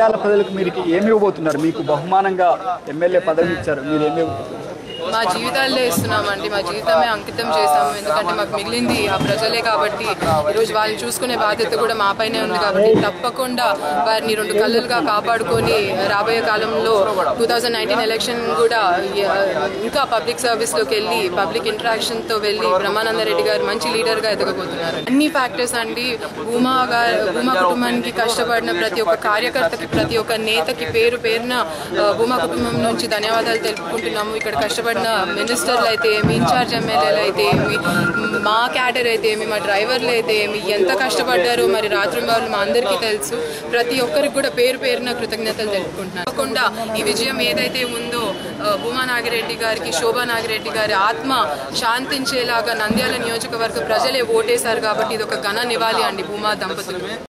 నంద్యాల ప్రజలకు మీరు ఏమి ఇవ్వబోతున్నారు మీకు బహుమానంగా ఎమ్మెల్యే పదవి ఇచ్చారు మీరు ఏమి మా జీవితాల్లో ఇస్తున్నామండి మా జీవితమే అంకితం చేశాము ఎందుకంటే మాకు మిగిలింది ఆ ప్రజలే కాబట్టి ఈరోజు వాళ్ళని చూసుకునే బాధ్యత కూడా మా పైనే ఉంది కాబట్టి తప్పకుండా వారిని రెండు కళ్ళులుగా కాపాడుకొని రాబోయే కాలంలో టూ థౌజండ్ నైన్టీన్ ఎలక్షన్ కూడా ఆ, ఇంకా పబ్లిక్ సర్వీస్లోకి వెళ్ళి పబ్లిక్ ఇంటరాక్షన్తో వెళ్ళి బ్రహ్మానందరెడ్డి గారు మంచి లీడర్గా ఎదగబోతున్నారు అన్ని ఫ్యాక్టర్స్ అండి భూమా గారు భూమా కుటుంబానికి కష్టపడిన ప్రతి ఒక్క కార్యకర్తకి ప్రతి ఒక్క నేతకి పేరు పేరున ఆ, భూమా కుటుంబం నుంచి ధన్యవాదాలు తెలుపుకుంటున్నాము ఇక్కడ కష్టపడిన మినిస్టర్లు అయితే ఏమి ఇన్ఛార్జ్ ఎమ్మెల్యేలు అయితే ఏమి మా క్యాడర్ అయితే ఏమి మా డ్రైవర్లు అయితే ఏమి ఎంత కష్టపడ్డారో మరి రాత్రింబాబులు మా అందరికీ తెలుసు ప్రతి ఒక్కరికి కూడా పేరు పేరున కృతజ్ఞతలు తెలుపుకుంటున్నాను తప్పకుండా ఈ విజయం ఏదైతే ఉందో ఆ, భూమా నాగిరెడ్డి గారికి శోభా నాగిరెడ్డి గారి ఆత్మ శాంతించేలాగా నంద్యాల నియోజకవర్గ ప్రజలే ఓటేశారు కాబట్టి ఇది ఒక ఘన నివాళి అండి భూమా దంపతులు